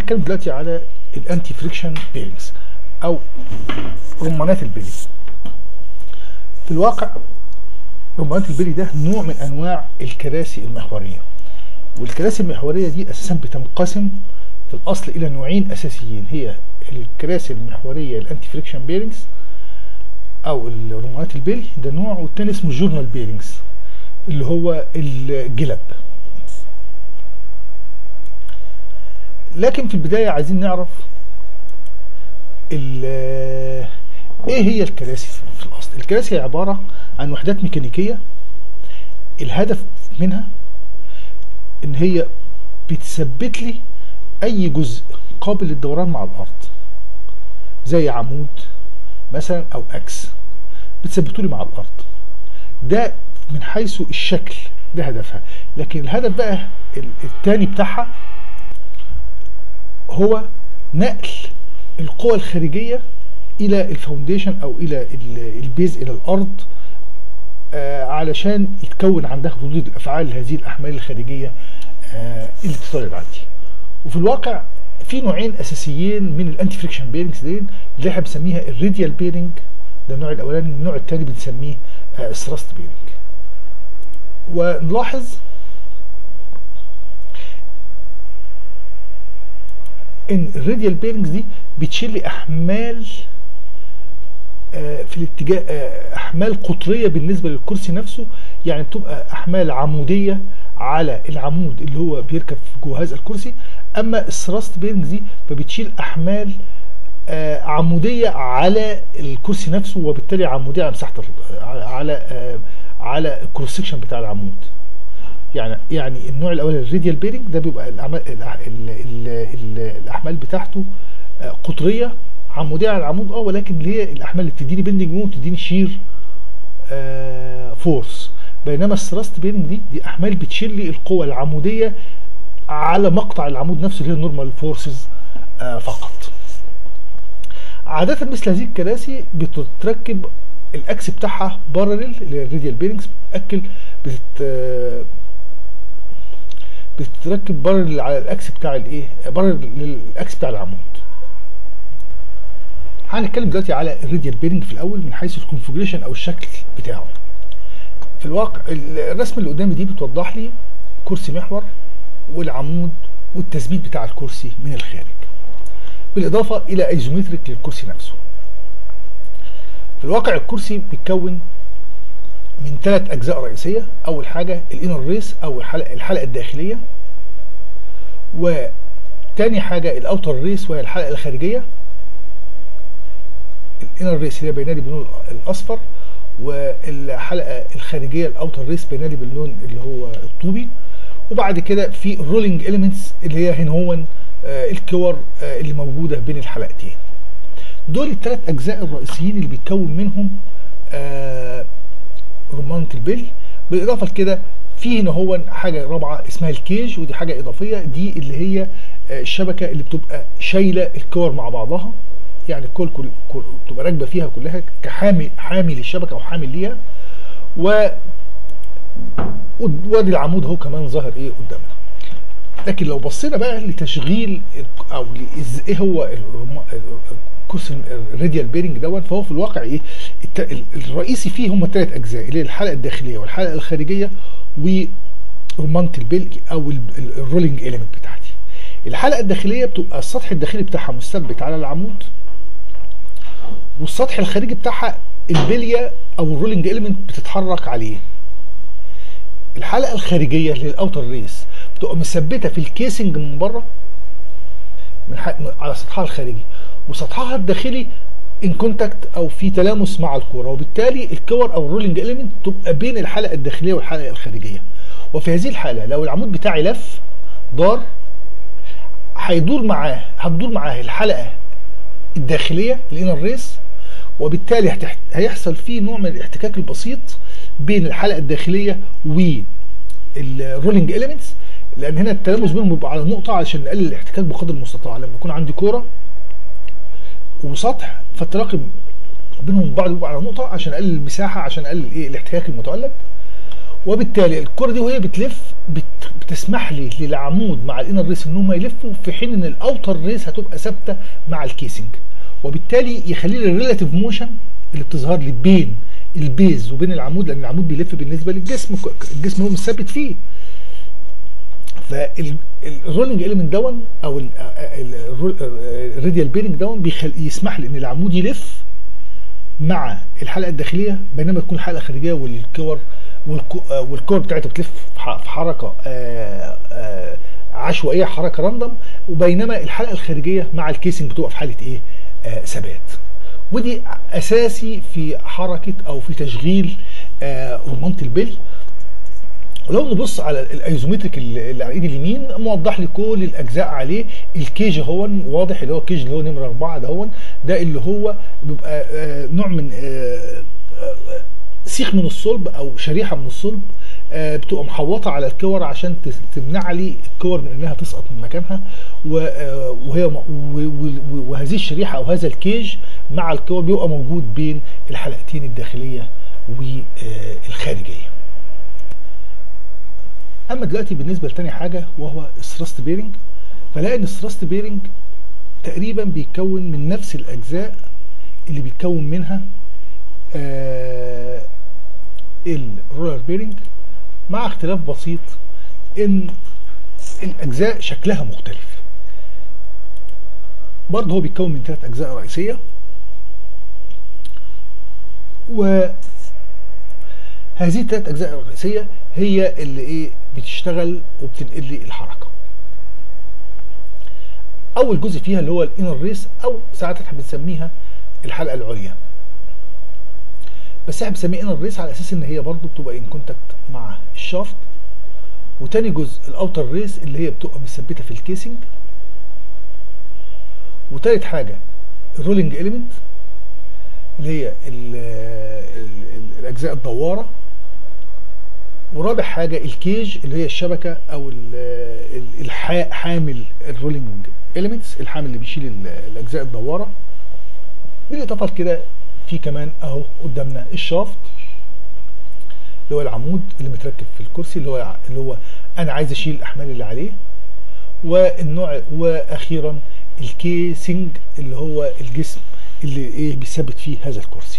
هنتكلم دلوقتي على الانتي فريكشن بيرنجز او رمانات البلي في الواقع رمانات البلي ده نوع من انواع الكراسي المحوريه والكراسي المحوريه دي اساسا بتنقسم في الاصل الى نوعين اساسيين هي الكراسي المحوريه الانتي فريكشن بيرنجز او الرمانات البلي ده نوع والتاني اسمه الجورنال بيرنجز اللي هو الجلب لكن في البدايه عايزين نعرف ايه هي الكراسي في الاصل الكراسي هي عباره عن وحدات ميكانيكيه الهدف منها ان هي بتثبت لي اي جزء قابل للدوران مع الارض زي عمود مثلا او اكس بتثبته لي مع الارض ده من حيث الشكل ده هدفها لكن الهدف بقى الثاني بتاعها هو نقل القوى الخارجية إلى الفاونديشن أو إلى البيز إلى الأرض آه علشان يتكون عندها ردود الأفعال لهذه الأحمال الخارجية آه اللي بتتولد عندي وفي الواقع في نوعين أساسيين من الأنتي فريكشن بيرنجز دي اللي احنا بنسميها الراديال بيرنج ده النوع الأولاني النوع الثاني بنسميه آه الثراست بيرنج ونلاحظ ان الراديال بيرنجز دي بتشيل لي احمال آه في الاتجاه آه احمال قطريه بالنسبه للكرسي نفسه يعني بتبقى احمال عموديه على العمود اللي هو بيركب جوه هذا الكرسي اما الثراست بيرنجز دي فبتشيل احمال آه عموديه على الكرسي نفسه وبالتالي عموديه على مساحه على على الكروس سكشن بتاع العمود يعني يعني النوع الاولاني الراديال بيرنج ده بيبقى الأعمال ال ال ال ال الاحمال بتاعته قطريه عموديه على العمود اه ولكن اللي هي الاحمال اللي بتديني بندنج مون بتديني شير آه فورس بينما الثراست بيرنج دي دي احمال بتشيل لي القوى العموديه على مقطع العمود نفسه اللي هي النورمال فورسز آه فقط عادة مثل هذه الكراسي بتتركب الاكس بتاعها بارلل اللي هي الراديال بيرنجز بتاكل بتت بتتركب بارل على الاكس بتاع الايه بارل للاكس بتاع العمود هنتكلم دلوقتي على الراديال بيرنج في الاول من حيث الكونفجريشن او الشكل بتاعه في الواقع الرسمه اللي قدامي دي بتوضح لي كرسي محور والعمود والتثبيت بتاع الكرسي من الخارج بالاضافه الى ايزومتريك للكرسي نفسه في الواقع الكرسي بيتكون من ثلاث اجزاء رئيسيه اول حاجه الانر ريس او الحلقه الحلقه الداخليه وتاني حاجه الاوتر ريس وهي الحلقه الخارجيه الانر ريس اللي هي بينادي باللون الاصفر والحلقه الخارجيه الاوتر ريس بينادي باللون اللي هو الطوبي وبعد كده في الرولينج اليمنتس اللي هي هنا هو آه الكور آه اللي موجوده بين الحلقتين دول الثلاث اجزاء الرئيسيين اللي بيتكون منهم آه رمانة البلي بالاضافه لكده في هنا هو حاجه رابعه اسمها الكيج ودي حاجه اضافيه دي اللي هي الشبكه اللي بتبقى شايله الكور مع بعضها يعني الكل كل, كل بتبقى راكبه فيها كلها كحامي حامي للشبكه او حامل ليها و وادي العمود اهو كمان ظاهر ايه قدامنا لكن لو بصينا بقى لتشغيل او ايه هو كرسي الراديال بيرنج دوت فهو في الواقع ايه الرئيسي فيه هم ثلاث اجزاء اللي هي الحلقه الداخليه والحلقه الخارجيه ورمانه البلج او الرولينج اليمنت بتاعتي الحلقه الداخليه بتبقى السطح الداخلي بتاعها مثبت على العمود والسطح الخارجي بتاعها البليه او الرولينج اليمنت بتتحرك عليه الحلقه الخارجيه اللي هي الاوتر ريس بتبقى مثبته في الكيسنج من بره من على سطحها الخارجي وسطحها الداخلي ان كونتاكت او في تلامس مع الكوره وبالتالي الكور او الرولينج اليمنت تبقى بين الحلقه الداخليه والحلقه الخارجيه وفي هذه الحاله لو العمود بتاعي لف دار هيدور معاه هتدور معاه الحلقه الداخليه الانر ريس وبالتالي هتحت... هيحصل فيه نوع من الاحتكاك البسيط بين الحلقه الداخليه والرولينج اليمنتس لان هنا التلامس بينهم بيبقى على نقطه علشان نقلل الاحتكاك بقدر المستطاع لما يكون عندي كوره وسطح فالتلاقي بينهم بعض بيبقى على نقطه عشان اقلل المساحه عشان اقلل ايه الاحتكاك المتولد وبالتالي الكره دي وهي بتلف بت بتسمح لي للعمود مع الانر ريس ان هم يلفوا في حين ان الاوتر ريس هتبقى ثابته مع الكيسنج وبالتالي يخلي لي الريلاتيف موشن اللي بتظهر لي بين البيز وبين العمود لان العمود بيلف بالنسبه للجسم الجسم هو مش ثابت فيه فالرولينج اليمنت دون او الراديال بيرنج دون بيخل يسمح لي ان العمود يلف مع الحلقه الداخليه بينما تكون الحلقه الخارجيه والكور والكور بتاعتها بتلف في حركه عشوائيه حركه راندوم وبينما الحلقه الخارجيه مع الكيسنج بتبقى في حاله ايه؟ ثبات. ودي اساسي في حركه او في تشغيل رمانه البل ولو نبص على الايزومتريك اللي على ايد اليمين موضح لي كل الاجزاء عليه الكيج هو واضح اللي هو الكيج اللي هو نمره اربعه ده هو ده اللي هو بيبقى نوع من سيخ من الصلب او شريحه من الصلب بتبقى محوطه على الكور عشان تمنع لي الكور من انها تسقط من مكانها وهي وهذه الشريحه او هذا الكيج مع الكور بيبقى موجود بين الحلقتين الداخليه والخارجيه. اما دلوقتي بالنسبه لتاني حاجه وهو الثراست بيرنج فلاقي ان الثراست بيرنج تقريبا بيتكون من نفس الاجزاء اللي بيتكون منها آه الرولر بيرنج مع اختلاف بسيط ان الاجزاء شكلها مختلف برضه هو بيتكون من ثلاث اجزاء رئيسيه و هذه الثلاث اجزاء الرئيسيه هي اللي ايه بتشتغل وبتنقل لي الحركه اول جزء فيها اللي هو الانر ريس او ساعات احنا بنسميها الحلقه العليا بس احنا بنسميها انر ريس على اساس ان هي برضو بتبقى ان كونتاكت مع الشافت وتاني جزء الاوتر ريس اللي هي بتبقى مثبته في الكيسنج وتالت حاجه الرولينج اليمنت اللي هي ال ال الاجزاء الدواره ورابع حاجه الكيج اللي هي الشبكه او حامل الرولينج اليمنتس الحامل اللي بيشيل الاجزاء الدواره بالاضافه لكده في كمان اهو قدامنا الشافت اللي هو العمود اللي متركب في الكرسي اللي هو اللي هو انا عايز اشيل الاحمال اللي عليه والنوع واخيرا الكيسنج اللي هو الجسم اللي ايه بيثبت فيه هذا الكرسي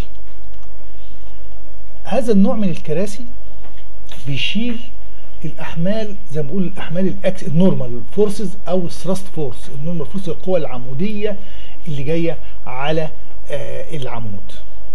هذا النوع من الكراسي بيشيل الاحمال زي ما بقول الاحمال الاكس النورمال فورسز او الثراست فورس النورمال فورس القوى العموديه اللي جايه على آه العمود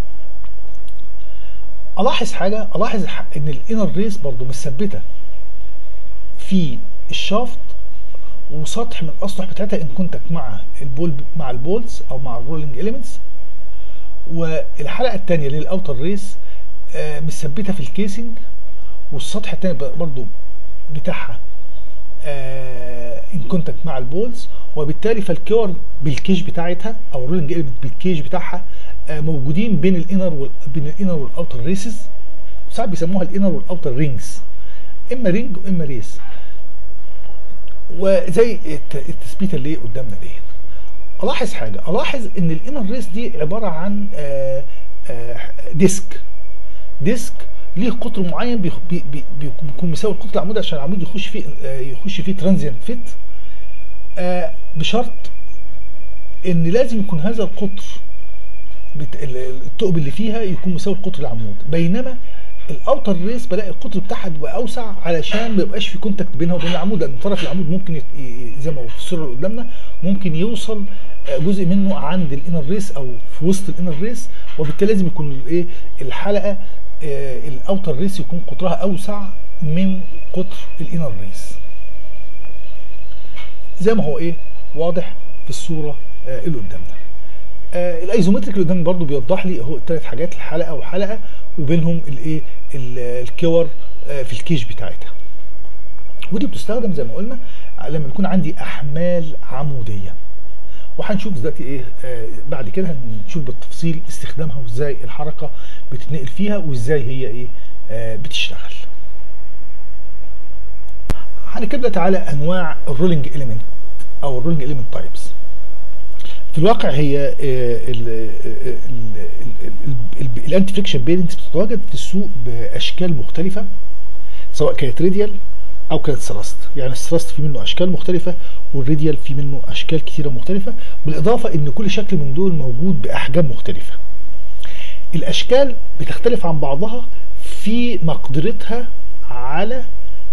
الاحظ حاجه الاحظ ان الانر ريس برضو مثبته في الشافت وسطح من الاسطح بتاعتها ان كونتاكت مع البول مع البولز او مع الرولينج اليمنتس والحلقه الثانيه اللي هي الاوتر ريس آه مثبته في الكيسنج والسطح الثاني برضو بتاعها آه ان كونتاكت مع البولز وبالتالي فالكور بالكيج بتاعتها او الرولينج اليمنت بالكيج بتاعها آه موجودين بين الانر وال... بين الانر والاوتر ريسز ساعات بيسموها الانر والاوتر رينجز اما رينج واما ريس وزي التثبيته اللي قدامنا دي الاحظ حاجه الاحظ ان الانر ريس دي عباره عن آآ آآ ديسك ديسك ليه قطر معين بي بي بيكون مساوي لقطر العمود عشان العمود يخش فيه يخش فيه ترانزيانت فيت بشرط ان لازم يكون هذا القطر الثقب اللي فيها يكون مساوي لقطر العمود بينما الاوتر ريس بلاقي القطر بتاعها بيبقى اوسع علشان ما يبقاش في كونتاكت بينها وبين العمود لان طرف العمود ممكن يت... زي ما في الصوره اللي قدامنا ممكن يوصل جزء منه عند الانر ريس او في وسط الانر ريس وبالتالي لازم يكون الايه الحلقه الاوتر ريس يكون قطرها اوسع من قطر الانر ريس زي ما هو ايه واضح في الصوره اللي قدامنا آه الايزومتريك اللي قدامي برضو بيوضح لي اهو الثلاث حاجات الحلقه وحلقه وبينهم الايه الكور آه في الكيش بتاعتها ودي بتستخدم زي ما قلنا لما يكون عندي احمال عموديه وهنشوف دلوقتي ايه آه بعد كده هنشوف بالتفصيل استخدامها وازاي الحركه بتتنقل فيها وازاي هي ايه آه بتشتغل هنتكلم دلوقتي على انواع الرولينج اليمنت او الرولينج اليمنت تايبس في الواقع هي الانتي فريكشن بيرنجز بتتواجد في السوق باشكال مختلفه سواء كانت راديال او كانت ثراست يعني الثراست في منه اشكال مختلفه والراديال في منه اشكال كتيره مختلفه بالاضافه ان كل شكل من دول موجود باحجام مختلفه الاشكال بتختلف عن بعضها في مقدرتها على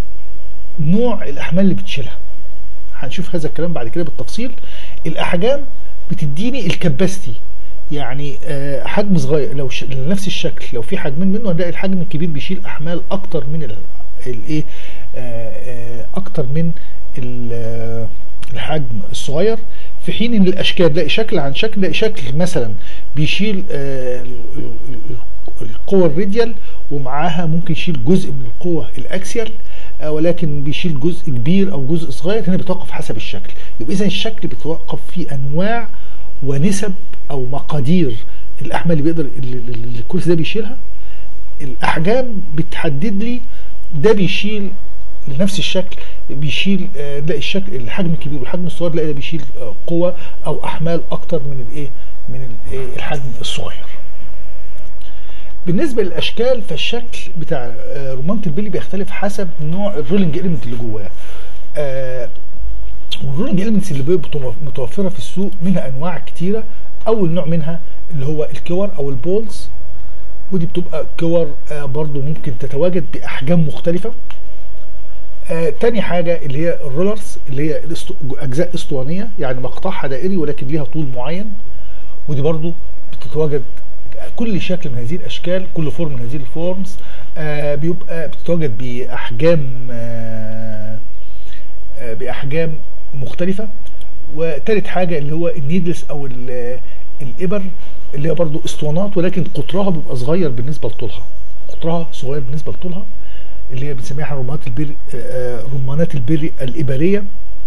نوع الاحمال اللي بتشيلها هنشوف هذا الكلام بعد كده بالتفصيل الاحجام بتديني الكباستي يعني آه، حجم صغير لو ش... نفس الشكل لو في حجمين منه هنلاقي الحجم الكبير بيشيل احمال اكتر من ال- الايه آه، آه، اكتر من ال- آه، الحجم الصغير في حين ان الاشكال نلاقي شكل عن شكل نلاقي شكل مثلا بيشيل آه، ال- ال- القوة الراديال ومعاها ممكن يشيل جزء من القوة الاكسيال آه، ولكن بيشيل جزء كبير او جزء صغير هنا بيتوقف حسب الشكل يبقى اذا الشكل بيتوقف في انواع ونسب او مقادير الاحمال اللي بيقدر اللي اللي الكرسي ده بيشيلها الاحجام بتحدد لي ده بيشيل لنفس الشكل بيشيل آه، نلاقي الشكل الحجم الكبير والحجم الصغير نلاقي ده بيشيل آه، قوه او احمال اكتر من الايه من الإيه؟ الحجم الصغير بالنسبه للاشكال فالشكل بتاع آه، رمانه البلي بيختلف حسب نوع الرولينج اليمنت اللي جواه آه، والرولينج اليمنتس اللي بتبقى متوفره في السوق منها انواع كتيره اول نوع منها اللي هو الكور او البولز ودي بتبقى كور آه، برضو ممكن تتواجد باحجام مختلفه آه تاني حاجة اللي هي الرولرز اللي هي الاسط- أجزاء اسطوانية يعني مقطعها دائري ولكن ليها طول معين ودي برضو بتتواجد كل شكل من هذه الأشكال كل فورم من هذه الفورمز آه بيبقى بتتواجد بأحجام آه آه بأحجام مختلفة وتالت حاجة اللي هو النيدلز أو ال- الإبر اللي هي برضو اسطوانات ولكن قطرها بيبقى صغير بالنسبة لطولها قطرها صغير بالنسبة لطولها اللي هي بنسميها رمانات البري آه، رمانات البري الإبرية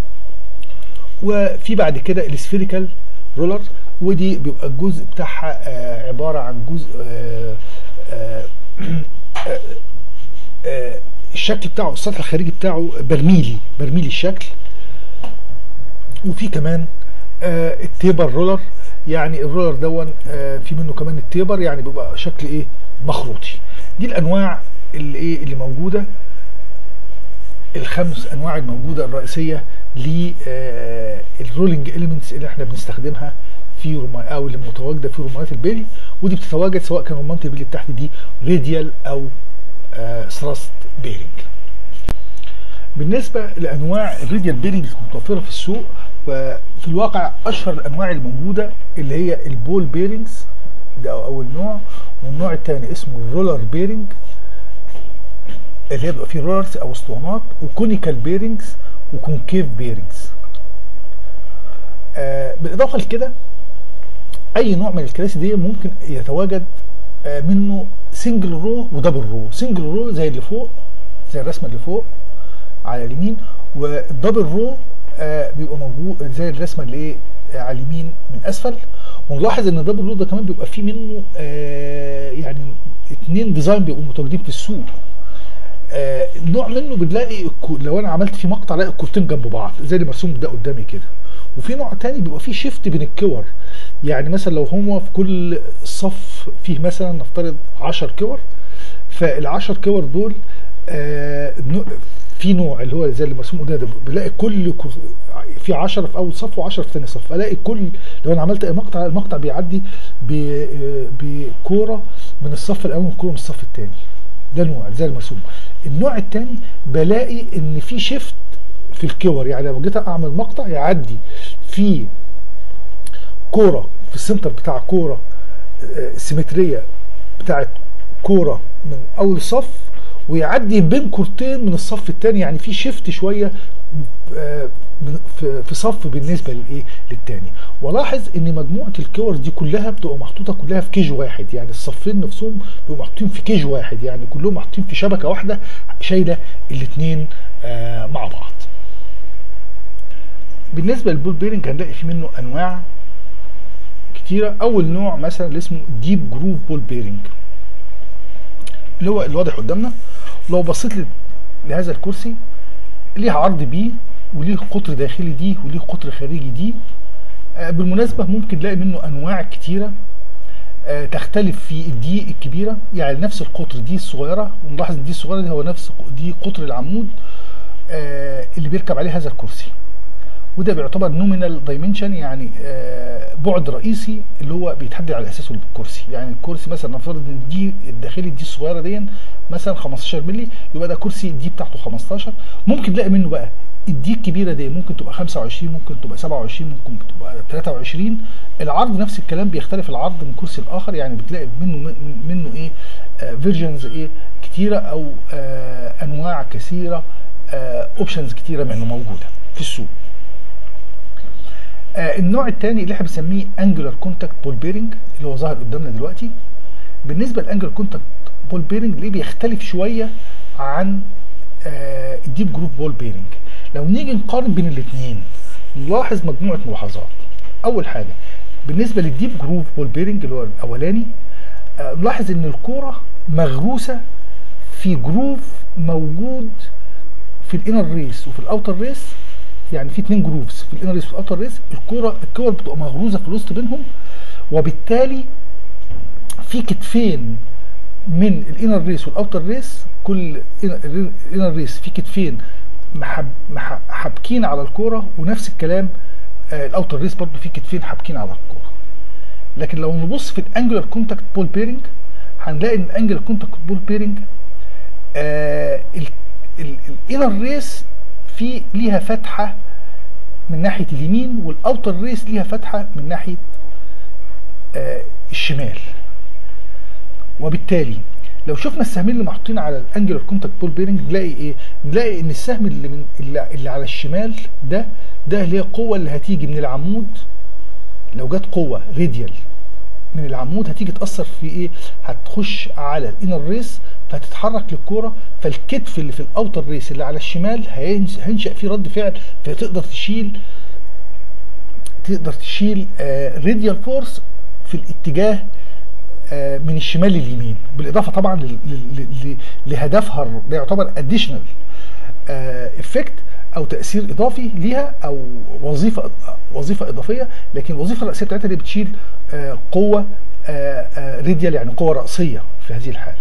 وفي بعد كده السفيريكال رولر ودي بيبقى الجزء بتاعها آه، عبارة عن جزء آه، آه، آه، آه، الشكل بتاعه السطح الخارجي بتاعه برميلي برميلي الشكل وفي كمان آه التيبر رولر يعني الرولر دون آه في منه كمان التيبر يعني بيبقى شكل ايه مخروطي دي الانواع اللي ايه اللي موجوده الخمس انواع الموجوده الرئيسيه للرولينج اليمنتس اللي احنا بنستخدمها في رما او اللي متواجده في رمانات البيلي ودي بتتواجد سواء كان رمانه البيلي بتاعت دي راديال او آه ثراست بيرنج بالنسبه لانواع الراديال بيرنجز المتوفره في السوق ففي الواقع اشهر الانواع الموجوده اللي هي البول بيرنجز ده اول نوع والنوع الثاني اسمه الرولر بيرنج اللي هي بيبقى فيه رولرز او اسطوانات وكونيكال بيرنجز وكونكيف بيرنجز آه بالاضافه لكده اي نوع من الكراسي دي ممكن يتواجد آه منه سنجل رو ودبل رو سنجل رو زي اللي فوق زي الرسمه اللي فوق على اليمين والدبل رو آه بيبقى موجود زي الرسمه اللي ايه آه، على اليمين من اسفل ونلاحظ ان الدبل رو ده كمان بيبقى فيه منه آه يعني اتنين ديزاين بيبقوا متواجدين في السوق آه نوع منه بنلاقي الكو- لو انا عملت فيه مقطع الاقي الكورتين جنب بعض زي اللي مرسوم ده قدامي كده وفي نوع تاني بيبقى فيه شيفت بين الكور يعني مثلا لو هو في كل صف فيه مثلا نفترض 10 كور فالعشر كور دول آه نوع- في نوع اللي هو زي اللي مرسوم قدامي ده بلاقي كل كو- في 10 في اول صف و10 في ثاني صف الاقي كل لو انا عملت اي مقطع المقطع بيعدي ب- آه، بكوره من الصف الاول وكوره من الصف الثاني ده نوع زي المرسوم النوع الثاني بلاقي ان في شيفت في الكور يعني لو جيت اعمل مقطع يعدي في كوره في السنتر بتاع كوره آه، سيمتريه بتاعت كوره من اول صف ويعدي بين كورتين من الصف الثاني يعني في شيفت شويه آه، من- في في صف بالنسبه للايه للتاني ولاحظ ان مجموعه الكور دي كلها بتبقى محطوطه كلها في كيج واحد يعني الصفين نفسهم بيبقوا محطوطين في كيج واحد يعني كلهم محطوطين في شبكه واحده شايله الاثنين مع بعض بالنسبه للبول بيرنج هنلاقي في منه انواع كتيره اول نوع مثلا اللي اسمه ديب جروف بول بيرنج اللي هو الواضح قدامنا لو بصيت ل- لهذا الكرسي ليه عرض بي وليه قطر داخلي دي وليه قطر خارجي دي آه، بالمناسبة ممكن نلاقي منه أنواع كتيرة آه، تختلف في الدي الكبيره يعني نفس القطر دي الصغيره ونلاحظ ان دي الصغيره دي هو نفس دي قطر العمود آه، اللي بيركب عليه هذا الكرسي وده بيعتبر نومينال دايمنشن يعني آه، بعد رئيسي اللي هو بيتحدد على اساسه الكرسي يعني الكرسي مثلا نفترض ان دي الداخلي دي الصغيره دي مثلا 15 مللي يبقى ده كرسي دي بتاعته 15 ممكن تلاقي منه بقى الدي الكبيره دي ممكن تبقى 25 ممكن تبقى 27 ممكن تبقى 23 العرض نفس الكلام بيختلف العرض من كرسي لاخر يعني بتلاقي منه منه ايه فيرجنز ايه كتيره او آه انواع كثيره اوبشنز كتيره منه موجوده في السوق آه النوع الثاني اللي احنا بنسميه انجلر كونتاكت بول بيرنج اللي هو ظاهر قدامنا دلوقتي بالنسبه للانجلر كونتاكت بول بيرنج ليه بيختلف شويه عن آه الديب جروف بول بيرنج لو نيجي نقارن بين الاثنين نلاحظ مجموعه ملاحظات اول حاجه بالنسبه للديب جروف بول بيرنج اللي هو الاولاني آه نلاحظ ان الكوره مغروسه في جروف موجود في الانر ريس وفي الاوتر ريس يعني في اثنين جروفز في الانر ريس وفي الاوتر ريس الكوره الكور بتبقى مغروزه في الوسط بينهم وبالتالي في كتفين من الانر ريس والاوتر ريس كل الانر ريس في كتفين محب حابكين على الكوره ونفس الكلام آه الاوتر ريس برضه في كتفين حابكين على الكوره لكن لو نبص في الانجلر كونتاكت بول بيرنج هنلاقي ان الانجلر كونتاكت بول بيرنج آه الانر ريس في ليها فتحه من ناحيه اليمين والاوتر ريس ليها فتحه من ناحيه آه الشمال وبالتالي لو شفنا السهمين اللي محطوطين على الانجلر كونتاكت بول بيرنج نلاقي ايه نلاقي ان السهم اللي من اللي, اللي على الشمال ده ده اللي هي القوه اللي هتيجي من العمود لو جت قوه راديال من العمود هتيجي تاثر في ايه هتخش على الانر ريس فهتتحرك للكوره فالكتف اللي في الاوتر ريس اللي على الشمال هينشا فيه رد فعل فتقدر تشيل تقدر تشيل آه راديال فورس في الاتجاه آه من الشمال لليمين بالاضافه طبعا لهدفها ده يعتبر اديشنال افكت او تاثير اضافي ليها او وظيفه وظيفه اضافيه لكن الوظيفه الرئيسيه بتاعتها اللي بتشيل آه قوه راديال يعني قوه راسيه في هذه الحاله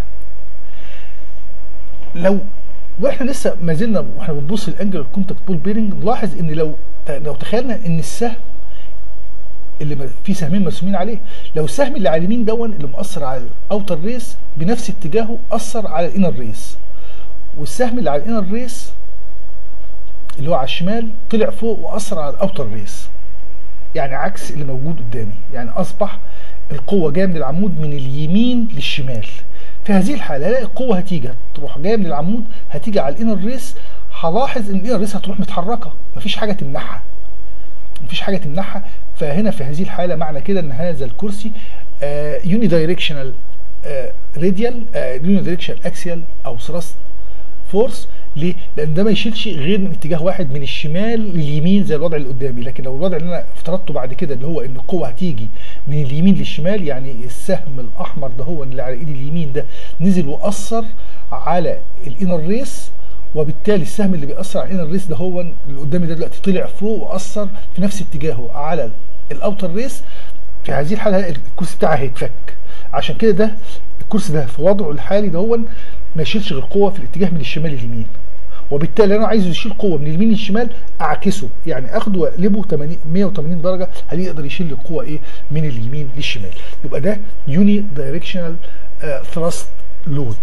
لو واحنا لسه ما زلنا واحنا بنبص للانجل كونتاكت بول بيرنج نلاحظ ان لو لو تخيلنا ان السهم اللي في سهمين مرسومين عليه لو السهم اللي على اليمين دون اللي مؤثر على الاوتر ريس بنفس اتجاهه اثر على الانر ريس والسهم اللي على الانر ريس اللي هو على الشمال طلع فوق واثر على الاوتر ريس يعني عكس اللي موجود قدامي يعني اصبح القوه جايه من العمود من اليمين للشمال في هذه الحاله الاقي القوه هتيجي تروح جايه من العمود هتيجي على الانر ريس هلاحظ ان الانر ريس هتروح متحركه مفيش حاجه تمنعها مفيش حاجه تمنعها فهنا في هذه الحاله معنى كده ان هذا الكرسي يوني دايركشنال راديال يوني دايركشنال اكسيال او ثراست فورس ليه؟ لان ده ما يشيلش غير من اتجاه واحد من الشمال لليمين زي الوضع اللي قدامي لكن لو الوضع اللي انا افترضته بعد كده اللي هو ان القوه هتيجي من اليمين للشمال يعني السهم الاحمر ده هو اللي على ايد اليمين ده نزل واثر على الانر ريس وبالتالي السهم اللي بيأثر على الانر ريس ده هو اللي قدامي ده دلوقتي طلع فوق واثر في نفس اتجاهه على الاوتر ريس في هذه الحاله الكرسي بتاعها هيتفك عشان كده ده الكرسي ده في وضعه الحالي ده هو ما يشيلش غير قوه في الاتجاه من الشمال لليمين وبالتالي انا عايز يشيل قوه من اليمين للشمال اعكسه يعني اخده واقلبه 80 180 درجه هل يقدر يشيل لي القوه ايه من اليمين للشمال يبقى ده يوني دايركشنال ثراست لود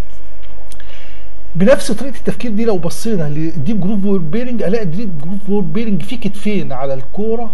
بنفس طريقه التفكير دي لو بصينا للديب جروف بول بيرنج الاقي الديب جروف بول بيرنج فيه كتفين على الكوره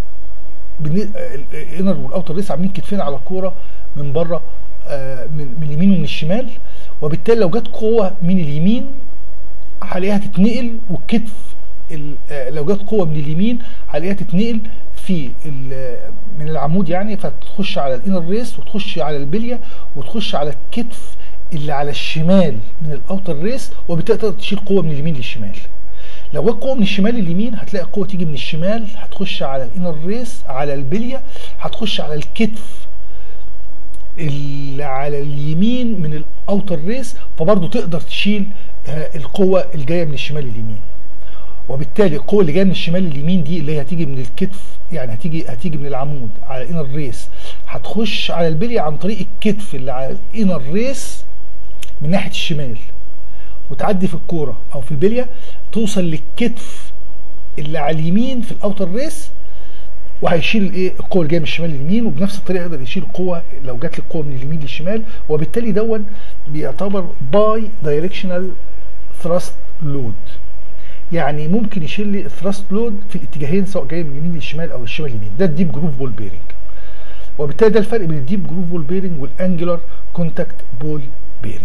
الانر والاوتر ريس عاملين كتفين على الكوره من بره من من اليمين ومن الشمال وبالتالي لو جت قوه من اليمين هلاقيها تتنقل والكتف لو جت قوه من اليمين هلاقيها تتنقل في من العمود يعني فتخش على الانر ريس وتخش على البليه وتخش على الكتف اللي على الشمال من الاوتر ريس وبالتالي تقدر تشيل قوه من اليمين للشمال لو جت قوه من الشمال لليمين هتلاقي قوه تيجي من الشمال هتخش على الانر ريس على البليه هتخش على الكتف اللي على اليمين من الاوتر ريس فبرضه تقدر تشيل القوه الجايه من الشمال لليمين وبالتالي القوه اللي جايه من الشمال لليمين دي اللي هي هتيجي من الكتف يعني هتيجي هتيجي من العمود على الانر ريس هتخش على البليه عن طريق الكتف اللي على الانر ريس من ناحيه الشمال وتعدي في الكوره او في البليه توصل للكتف اللي على اليمين في الاوتر ريس وهيشيل الايه القوه اللي جايه من الشمال لليمين وبنفس الطريقه يقدر يشيل القوه لو جات لي القوه من اليمين للشمال وبالتالي دون بيعتبر باي دايركشنال ثراست لود يعني ممكن يشيل لي الثراست لود في الاتجاهين سواء جاي من اليمين للشمال او الشمال لليمين ده الديب جروف بول بيرنج وبالتالي ده الفرق بين الديب جروف بول بيرنج والانجلر كونتاكت بول بيرنج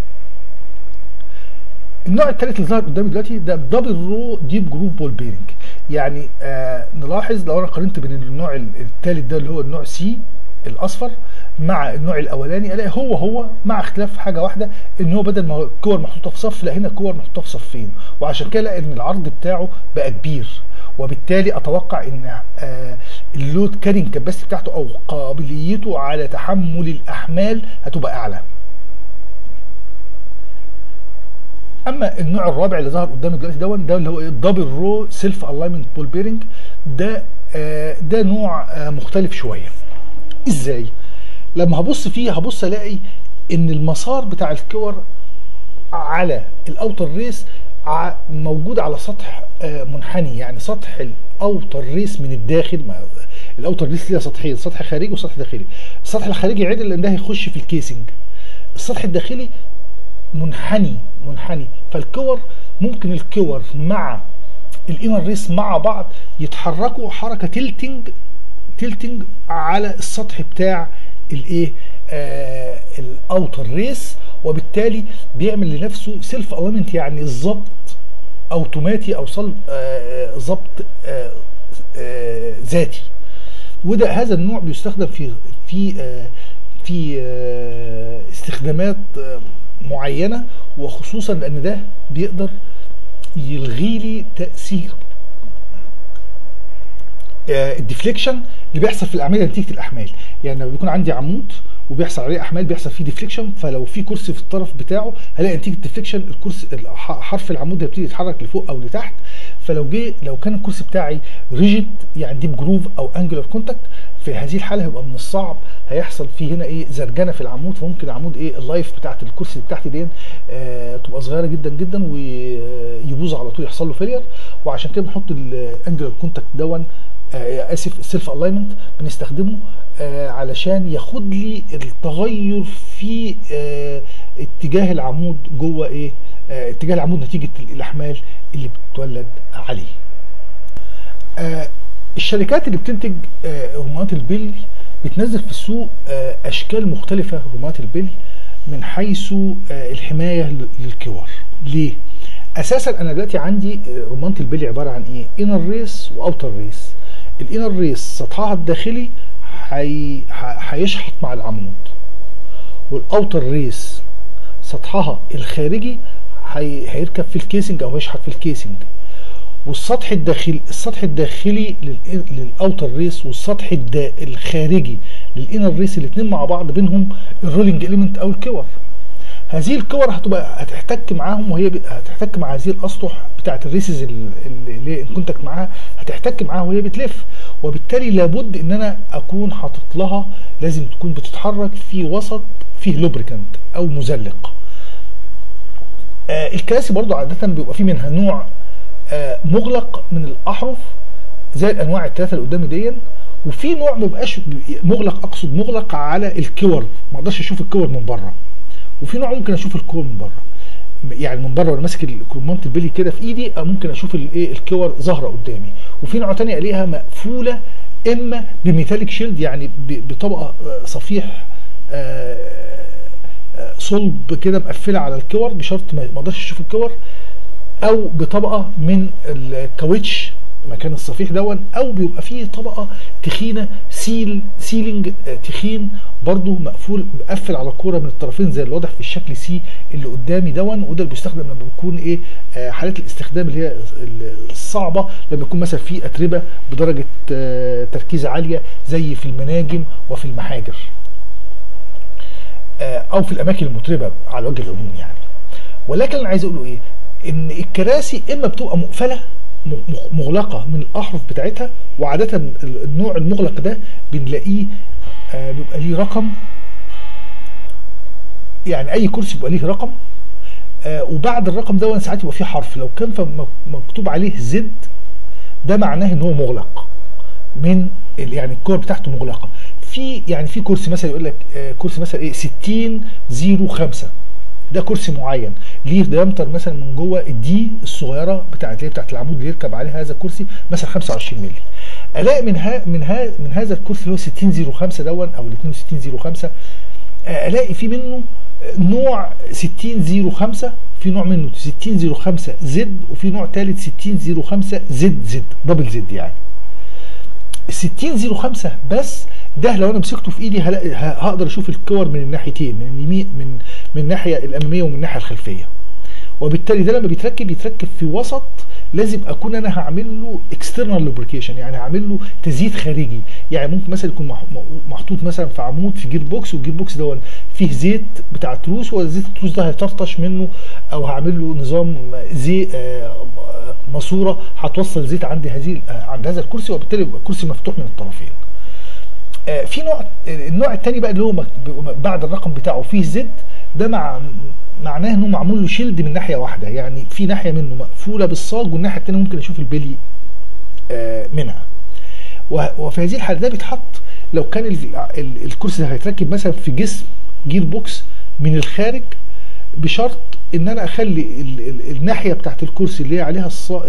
النوع الثالث اللي ظهر قدامي دلوقتي ده دبل رو ديب جروف بول بيرنج يعني آه نلاحظ لو انا قارنت بين النوع الثالث ده اللي هو النوع سي الاصفر مع النوع الاولاني الاقي هو هو مع اختلاف حاجه واحده ان هو بدل ما هو الكور محطوطه في صف لا هنا الكور محطوطه في صفين وعشان كده الاقي ان العرض بتاعه بقى كبير وبالتالي اتوقع ان آه اللود كارين كاباسيتي بتاعته او قابليته على تحمل الاحمال هتبقى اعلى اما النوع الرابع اللي ظهر قدامي دلوقتي دون ده اللي هو الدبل رو سيلف الاينمنت بول بيرنج ده آه ده نوع آه مختلف شويه ازاي لما هبص فيه هبص الاقي ان المسار بتاع الكور على الاوتر ريس موجود على سطح آه منحني يعني سطح الاوتر ريس من الداخل الاوتر ريس ليها سطحين سطح خارجي وسطح داخلي السطح الخارجي عدل لان ده هيخش في الكيسنج السطح الداخلي منحني منحني فالكور ممكن الكور مع الانر ريس مع بعض يتحركوا حركه تلتنج تلتنج على السطح بتاع الايه آه الاوتر ريس وبالتالي بيعمل لنفسه سيلف الاينمنت يعني ظبط اوتوماتي او صلب ظبط آه آه ذاتي وده هذا النوع بيستخدم في في آه في آه استخدامات آه معينه وخصوصا لان ده بيقدر يلغي لي تاثير آه الديفليكشن اللي بيحصل في الاعمده نتيجه الاحمال يعني لما بيكون عندي عمود وبيحصل عليه احمال بيحصل فيه ديفليكشن فلو في كرسي في الطرف بتاعه هلاقي نتيجه الديفليكشن الكرسي حرف العمود هيبتدي يتحرك لفوق او لتحت فلو جه لو كان الكرسي بتاعي ريجيد يعني ديب جروف او انجلر كونتاكت في هذه الحاله هيبقى من الصعب هيحصل فيه هنا ايه زرجنه في العمود فممكن العمود ايه اللايف بتاعت الكرسي بتاعتي دي آه تبقى صغيره جدا جدا ويبوظ على طول يحصل له فيلير وعشان كده بنحط الانجلر كونتاكت دون آه اسف السيلف الاينمنت بنستخدمه آه علشان ياخد لي التغير في آه اتجاه العمود جوه ايه آه اتجاه العمود نتيجه الاحمال اللي بتتولد عليه آه الشركات اللي بتنتج آه هرمونات البلي بتنزل في السوق آه اشكال مختلفه هرمونات البلي من حيث آه الحمايه للكور ليه اساسا انا دلوقتي عندي رمانه البلي عباره عن ايه انر ريس واوتر ريس الانر ريس سطحها الداخلي هيشحط مع العمود والاوتر ريس سطحها الخارجي هيركب في الكيسنج او هيشحط في الكيسنج والسطح الداخلي السطح الداخلي للاوتر ريس والسطح الخارجي للانر ريس الاثنين مع بعض بينهم الرولينج اليمنت او الكور هذه الكور هتبقى هتحتك معاهم وهي هتحتك مع هذه الاسطح بتاعه الريسز اللي هي كونتاكت معاها هتحتك معاها وهي بتلف وبالتالي لابد ان انا اكون حاطط لها لازم تكون بتتحرك في وسط فيه لوبريكانت او مزلق آه الكراسي برضو عاده بيبقى فيه منها نوع آه مغلق من الاحرف زي الانواع الثلاثه اللي قدامي دي وفي نوع ما بيبقاش مغلق اقصد مغلق على الكور ما اقدرش اشوف الكور من بره وفي نوع ممكن اشوف الكور من بره يعني من بره وانا ماسك الكرومانت البلي كده في ايدي ممكن اشوف الايه الكور ظاهره قدامي وفي نوع تاني الاقيها مقفوله اما بميتاليك شيلد يعني بطبقه صفيح صلب كده مقفله على الكور بشرط ما اقدرش اشوف الكور او بطبقه من الكاوتش مكان الصفيح دون او بيبقى فيه طبقه تخينه سيل سيلينج تخين برضو مقفول مقفل على الكوره من الطرفين زي اللي واضح في الشكل سي اللي قدامي دون وده اللي بيستخدم لما بيكون ايه آه حالات الاستخدام اللي هي الصعبه لما يكون مثلا في اتربه بدرجه آه تركيز عاليه زي في المناجم وفي المحاجر آه او في الاماكن المتربه على وجه العموم يعني ولكن انا عايز اقوله ايه ان الكراسي اما بتبقى مقفله مغلقه من الاحرف بتاعتها وعاده النوع المغلق ده بنلاقيه آه بيبقى ليه رقم يعني اي كرسي بيبقى ليه رقم آه وبعد الرقم ده ساعات يبقى فيه حرف لو كان مكتوب عليه زد ده معناه ان هو مغلق من يعني الكور بتاعته مغلقه في يعني في كرسي مثلا يقول لك آه كرسي مثلا ايه 60 05 ده كرسي معين ليه ديامتر مثلا من جوه الدي الصغيره بتاعت اللي هي بتاعت العمود اللي يركب عليه هذا الكرسي مثلا 25 مللي الاقي من ها من ها من هذا الكرسي اللي هو 6005 دون او ال 6205 الاقي في منه نوع 6005 في نوع منه 6005 زد وفي نوع ثالث 6005 زد زد دبل زد يعني ال 6005 بس ده لو انا مسكته في ايدي هلاقي هقدر اشوف الكور من الناحيتين من اليمين من من الناحيه الاماميه ومن الناحيه الخلفيه وبالتالي ده لما بيتركب يتركب في وسط لازم اكون انا هعمل له اكسترنال لوبريكيشن يعني هعمل له تزييت خارجي يعني ممكن مثلا يكون محطوط مثلا في عمود في جير بوكس والجير بوكس ده فيه زيت بتاع تروس وزيت التروس ده هيطرطش منه او هعمل له نظام زي ماسوره هتوصل زيت عند هذه عند هذا الكرسي وبالتالي يبقى الكرسي مفتوح من الطرفين في نوع النوع الثاني بقى اللي هو بعد الرقم بتاعه فيه زد ده مع معناه انه معمول له شيلد من ناحيه واحده يعني في ناحيه منه مقفوله بالصاج والناحيه الثانيه ممكن اشوف البلي منها وفي هذه الحاله ده بيتحط لو كان الكرسي ده هيتركب مثلا في جسم جير بوكس من الخارج بشرط ان انا اخلي الناحيه بتاعت الكرسي اللي هي عليها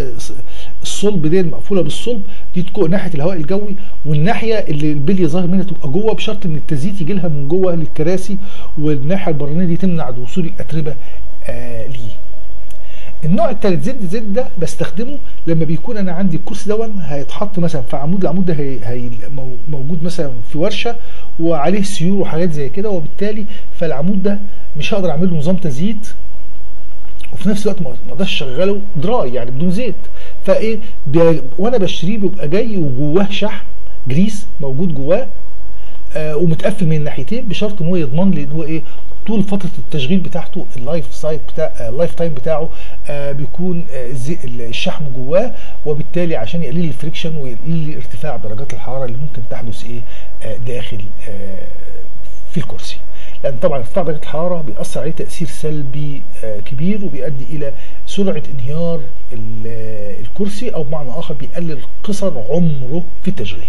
الصلب دي المقفوله بالصلب دي تكون ناحيه الهواء الجوي والناحيه اللي البلي ظاهر منها تبقى جوه بشرط ان التزييت يجي لها من جوه للكراسي والناحيه البرانيه دي تمنع وصول الاتربه آه ليه. النوع الثالث زد زد ده بستخدمه لما بيكون انا عندي الكرسي دون هيتحط مثلا في عمود العمود ده هي هي موجود مثلا في ورشه وعليه سيور وحاجات زي كده وبالتالي فالعمود ده مش هقدر اعمل له نظام تزييت وفي نفس الوقت ما اقدرش اشغله دراي يعني بدون زيت فايه وانا بشتريه بيبقى جاي وجواه شحم جريس موجود جواه آه ومتقفل من الناحيتين بشرط ان هو يضمن لي ان هو ايه طول فتره التشغيل بتاعته اللايف سايت بتاع اللايف تايم بتاعه آه بيكون آه الشحم جواه وبالتالي عشان يقلل الفريكشن ويقلل ارتفاع درجات الحراره اللي ممكن تحدث ايه آه داخل آه في الكرسي لان طبعا ارتفاع درجه الحراره بيأثر عليه تاثير سلبي آه كبير وبيؤدي الى سرعه انهيار الكرسي او بمعنى اخر بيقلل قصر عمره في التشغيل.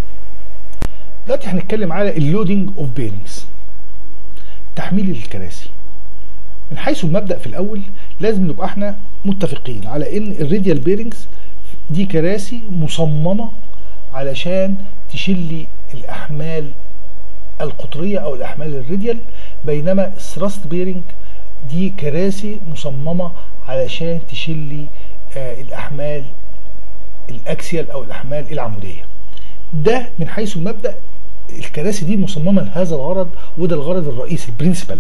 دلوقتي هنتكلم على اللودنج اوف بيرنجز تحميل الكراسي. من حيث المبدا في الاول لازم نبقى احنا متفقين على ان الراديال بيرنجز دي كراسي مصممه علشان تشيل لي الاحمال القطريه او الاحمال الراديال بينما الثراست بيرنج دي كراسي مصممه علشان تشيل لي آه الاحمال الاكسيال او الاحمال العموديه ده من حيث المبدا الكراسي دي مصممه لهذا الغرض وده الغرض الرئيسي البرنسبل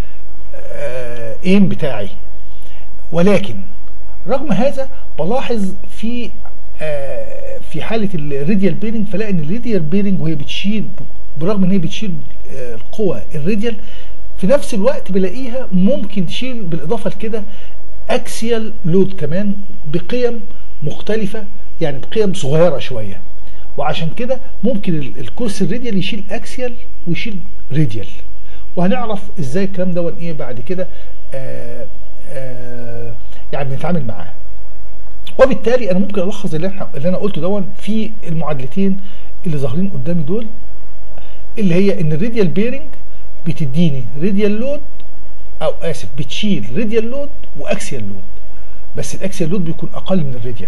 آه ايم بتاعي ولكن رغم هذا بلاحظ في آه في حاله الراديال بيرنج فلاقي ان الراديال بيرنج وهي بتشيل برغم ان هي بتشيل آه القوى الراديال في نفس الوقت بلاقيها ممكن تشيل بالاضافه لكده اكسيال لود كمان بقيم مختلفه يعني بقيم صغيره شويه وعشان كده ممكن الكورس الراديال يشيل اكسيال ويشيل راديال وهنعرف ازاي الكلام ده ايه بعد كده آآ آآ يعني بنتعامل معاه وبالتالي انا ممكن الخص اللي احنا اللي انا قلته دون في المعادلتين اللي ظاهرين قدامي دول اللي هي ان الراديال بيرنج بتديني راديال لود او اسف بتشيل راديال لود واكسيال لود بس الاكسيال لود بيكون اقل من الراديال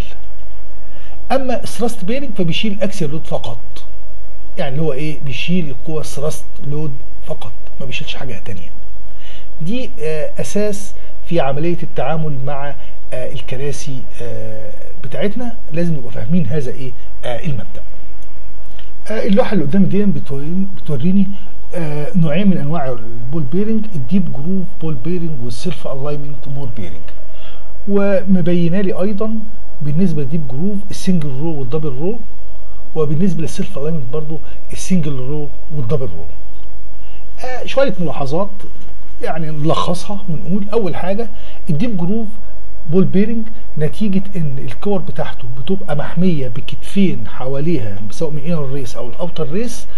اما الثراست بيرنج فبيشيل اكسيال لود فقط يعني اللي هو ايه بيشيل القوه الثراست لود فقط ما بيشيلش حاجه تانية دي آه اساس في عمليه التعامل مع آه الكراسي آه بتاعتنا لازم نبقى فاهمين هذا ايه المبدا اللوحه اللي قدامي دي بتوريني آه نوعين من انواع البول بيرنج الديب جروف بول بيرنج والسيلف الاينمنت بول بيرنج ومبينه لي ايضا بالنسبه للديب جروف السنجل رو والدبل رو وبالنسبه للسيلف الاينمنت برضو السنجل رو والدبل رو آه شويه ملاحظات يعني نلخصها ونقول اول حاجه الديب جروف بول بيرنج نتيجة ان الكور بتاعته بتبقى محمية بكتفين حواليها سواء من انر ريس او الاوتر ريس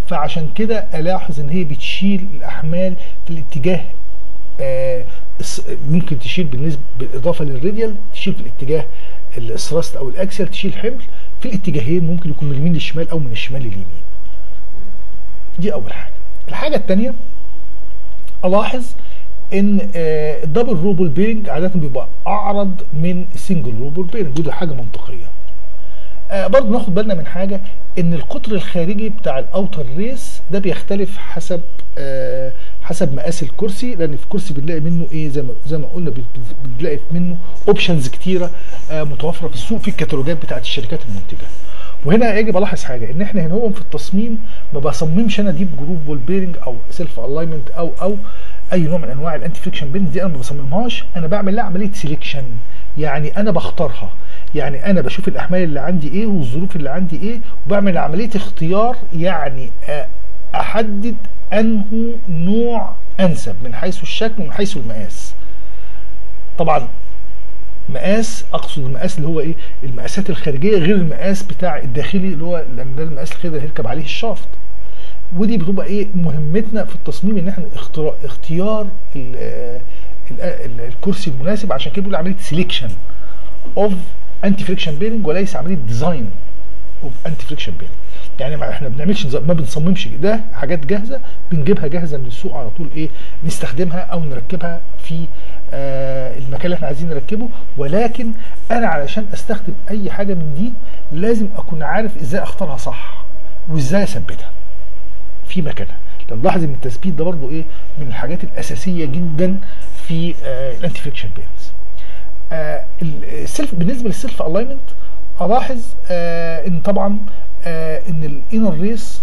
فعشان كده الاحظ ان هي بتشيل الاحمال في الاتجاه آه الس- ممكن تشيل بالنسبه بالاضافه للراديال تشيل في الاتجاه الثراست او الاكسل تشيل حمل في الاتجاهين ممكن يكون من اليمين للشمال او من الشمال لليمين دي اول حاجه الحاجه الثانيه الاحظ ان آه، الدبل روبل بيرنج عاده بيبقى اعرض من السنجل روبل بيرنج ودي حاجه منطقيه آه برضه ناخد بالنا من حاجه ان القطر الخارجي بتاع الاوتر ريس ده بيختلف حسب آه حسب مقاس الكرسي لان في الكرسي بنلاقي منه ايه زي ما زي ما قلنا بت- بت- بنلاقي منه اوبشنز كتيره آه متوفره في السوق في الكتالوجات بتاعت الشركات المنتجه وهنا يجب الاحظ حاجه ان احنا هنا هو في التصميم ما بصممش انا ديب جروف بول بيرنج او سيلف الاينمنت او او اي نوع من انواع الانتي فريكشن بيرنج دي انا ما بصممهاش انا بعمل لها عمليه سيلكشن يعني انا بختارها يعني انا بشوف الاحمال اللي عندي ايه والظروف اللي عندي ايه وبعمل عمليه اختيار يعني أ- احدد انه نوع انسب من حيث الشكل ومن حيث المقاس طبعا مقاس اقصد المقاس اللي هو ايه المقاسات الخارجيه غير المقاس بتاع الداخلي اللي هو لان ده المقاس الخارجي اللي هيركب عليه الشافت ودي بتبقى ايه مهمتنا في التصميم ان احنا اختراع اختيار ال- آه، ال- ال- الكرسي المناسب عشان كده بنقول عمليه سيلكشن اوف انتي فريكشن بيرنج وليس عمليه ديزاين اوف انتي فريكشن بيرنج يعني ما احنا بنعملش نظام- ما بنصممش ده حاجات جاهزه بنجيبها جاهزه من السوق على طول ايه نستخدمها او نركبها في آه المكان اللي احنا عايزين نركبه ولكن انا علشان استخدم اي حاجه من دي لازم اكون عارف ازاي اختارها صح وازاي اثبتها في مكانها لو نلاحظ ان التثبيت ده برضو ايه من الحاجات الاساسيه جدا في آه الانتي فريكشن بيرنز آه السيلف بالنسبه للسيلف الاينمنت الاحظ آه ان طبعا آه ان الانر ريس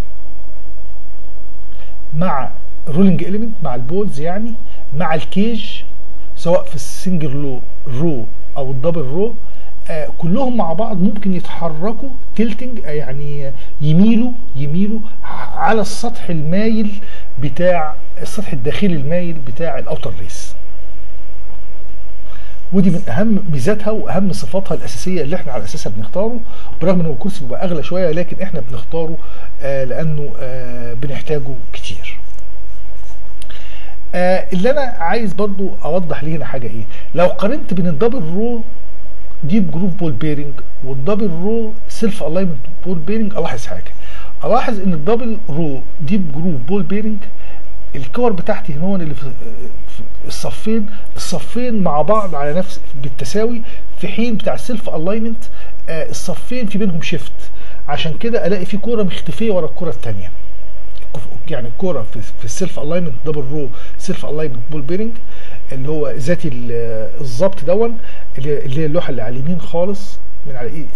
مع رولينج اليمنت مع البولز يعني مع الكيج سواء في السنجل رو, رو او الدبل رو آه كلهم مع بعض ممكن يتحركوا تلتنج آه يعني يميلوا يميلوا على السطح المايل بتاع السطح الداخلي المايل بتاع الاوتر ريس ودي من اهم ميزاتها واهم صفاتها الاساسيه اللي احنا على اساسها بنختاره برغم ان هو الكرسي بيبقى اغلى شويه لكن احنا بنختاره آه لانه آه بنحتاجه كتير آه اللي انا عايز برضو اوضح ليه هنا حاجه ايه لو قارنت بين الدبل رو ديب جروف بول بيرنج والدبل رو سيلف الاينمنت بول بيرنج الاحظ حاجه الاحظ ان الدبل رو ديب جروف بول بيرنج الكور بتاعتي هنا اللي في في الصفين الصفين مع بعض على نفس بالتساوي في حين بتاع السيلف الاينمنت آه الصفين في بينهم شيفت عشان كده الاقي في كوره مختفيه ورا الكوره الثانيه يعني الكوره في, في السيلف الاينمنت دبل رو سيلف الاينمنت بول بيرنج اللي هو ذاتي الظبط دون اللي هي اللوحه اللي على اليمين خالص من على ايه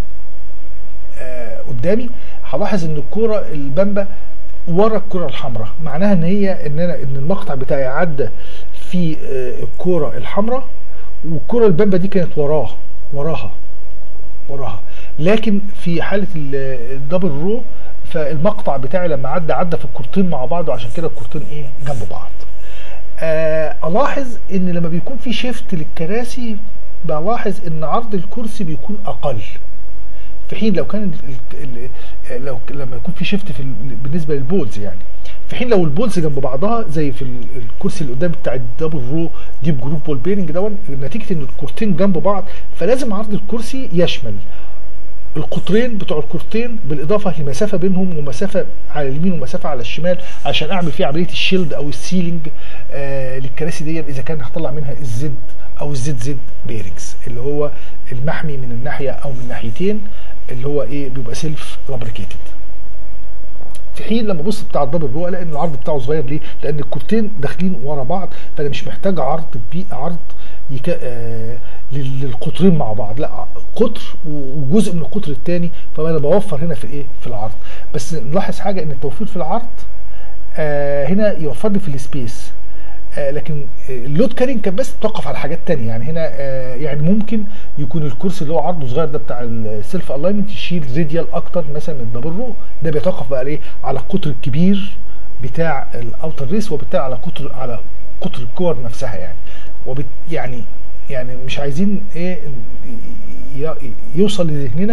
آه قدامي هلاحظ ان الكوره البامبا ورا الكره الحمراء معناها ان هي ان انا ان المقطع بتاعي عدى في آه الكوره الحمراء والكره البامبا دي كانت وراه وراها وراها لكن في حاله الدبل رو فالمقطع بتاعي لما عدى عدى في الكورتين مع بعض وعشان كده الكورتين ايه جنب بعض آه الاحظ ان لما بيكون في شيفت للكراسي بلاحظ ان عرض الكرسي بيكون اقل في حين لو كان ال ال لو لما يكون في شيفت في بالنسبه للبولز يعني في حين لو البولز جنب بعضها زي في الكرسي اللي قدام بتاع الدبل رو ديب جروب بول بيرنج دون نتيجه ان الكورتين جنب بعض فلازم عرض الكرسي يشمل القطرين بتوع الكورتين بالاضافه لمسافه بينهم ومسافه على اليمين ومسافه على الشمال عشان اعمل فيه عمليه الشيلد او السيلينج آه للكراسي دي اذا كان هطلع منها الزد او الزد زد بيرنجز اللي هو المحمي من الناحيه او من ناحيتين اللي هو ايه بيبقى سيلف لابريكيتد في حين لما ابص بتاع الدبل رو الاقي ان العرض بتاعه صغير ليه؟ لان الكورتين داخلين ورا بعض فانا مش محتاج عرض بي عرض يكا آه للقطرين مع بعض لا قطر وجزء من القطر الثاني فانا بوفر هنا في الايه في العرض بس نلاحظ حاجه ان التوفير في العرض آه هنا يوفر لي في السبيس آه لكن اللود كارين كان بس توقف على حاجات تانية يعني هنا آه يعني ممكن يكون الكرسي اللي هو عرضه صغير ده بتاع السيلف الاينمنت يشيل راديال اكتر مثلا من الدبل رو ده بيتوقف بقى ايه على القطر الكبير بتاع الاوتر ريس وبالتالي على قطر على قطر الكور نفسها يعني وبت يعني يعني مش عايزين ايه يوصل لذهننا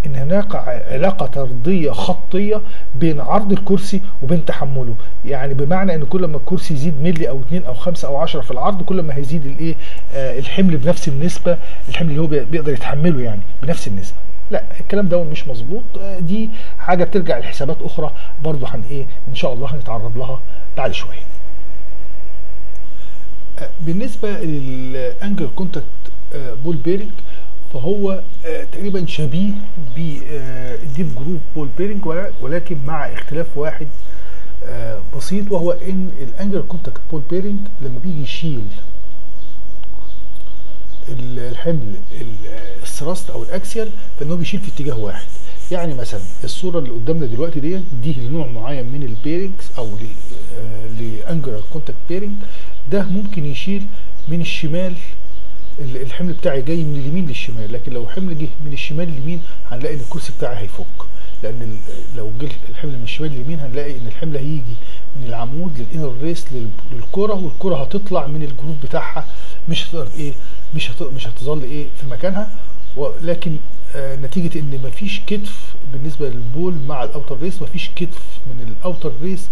ان هناك علاقه طرديه خطيه بين عرض الكرسي وبين تحمله يعني بمعنى ان كل ما الكرسي يزيد ملي او 2 او 5 او 10 في العرض كل ما هيزيد الايه آه الحمل بنفس النسبه الحمل اللي هو بيقدر يتحمله يعني بنفس النسبه لا الكلام ده مش مظبوط آه دي حاجه بترجع لحسابات اخرى برضه هن ايه ان شاء الله هنتعرض لها بعد شويه آه بالنسبه للانجل كونتاكت بول بيرنج فهو تقريبا شبيه بالديب جروب بول بيرنج ولكن مع اختلاف واحد بسيط وهو ان الانجل كونتاكت بول بيرنج لما بيجي يشيل الحمل الثراست او الاكسيال فان هو بيشيل في اتجاه واحد يعني مثلا الصوره اللي قدامنا دلوقتي دي دي لنوع معين من البيرنجز او لانجلر كونتاكت بيرنج ده ممكن يشيل من الشمال الحمل بتاعي جاي من اليمين للشمال لكن لو حمل جه من الشمال لليمين هنلاقي ان الكرسي بتاعي هيفك لان لو جه الحمل من الشمال لليمين هنلاقي ان الحمل هيجي من العمود للانر ريس للكره والكره هتطلع من الجروف بتاعها مش هتقدر ايه مش هتقدر مش هتظل ايه في مكانها ولكن آه نتيجه ان مفيش كتف بالنسبه للبول مع الاوتر ريس مفيش كتف من الاوتر ريس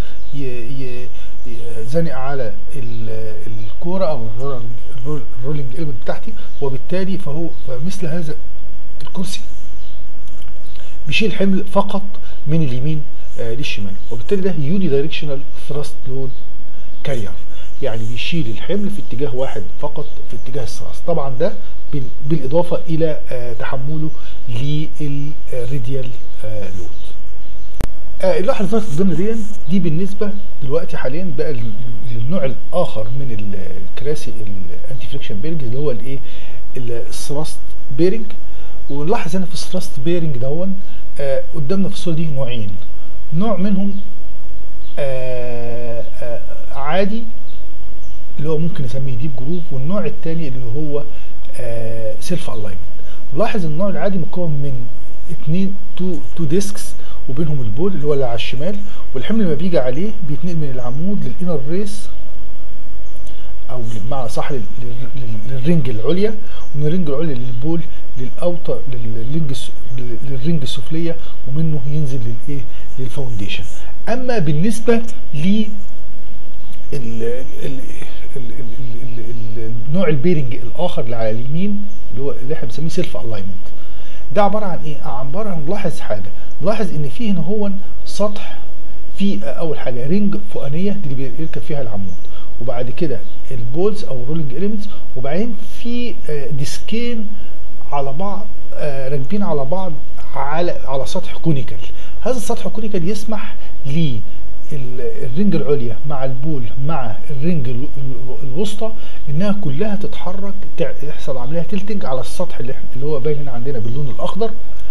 زانق على الكوره او الرولينج ايلمنت بتاعتي وبالتالي فهو فمثل هذا الكرسي بيشيل حمل فقط من اليمين آه للشمال وبالتالي ده يوني دايركشنال ثراست لود كارير يعني بيشيل الحمل في اتجاه واحد فقط في اتجاه الثراست طبعا ده بالاضافه الى آه تحمله للريديال آه لود اللوحه اللي ظهرت قدامنا دي دي بالنسبه دلوقتي حاليا بقى للنوع الاخر من الكراسي الانتي فريكشن بيرنج اللي هو الايه الثراست بيرنج ونلاحظ هنا في الثراست بيرنج دون آه قدامنا في الصوره دي نوعين نوع منهم آه آه عادي اللي هو ممكن نسميه ديب جروف والنوع الثاني اللي هو آه سيلف الاينمنت نلاحظ النوع العادي مكون من اثنين تو تو ديسكس وبينهم البول اللي هو اللي على الشمال والحمل لما بيجي عليه بيتنقل من العمود للانر ريس او بمعنى صح للرنج العليا ومن الرنج العليا للبول للاوتر للرنج للرنج السفليه ومنه ينزل للايه للفاونديشن اما بالنسبه ل النوع البيرنج الاخر اللي على اليمين اللي هو اللي احنا بنسميه سيلف الاينمنت ده عباره عن ايه عباره عن نلاحظ حاجه نلاحظ ان فيه هنا هو سطح في اول حاجه رينج فوقانيه دي اللي بيركب فيها العمود وبعد كده البولز او رولينج اليمنتس وبعدين في ديسكين على بعض راكبين على بعض على على سطح كونيكال هذا السطح الكونيكال يسمح ل الرنج العليا مع البول مع الرنج الوسطى انها كلها تتحرك يحصل عمليه تلتنج على السطح اللي, اللي هو باين هنا عندنا باللون الاخضر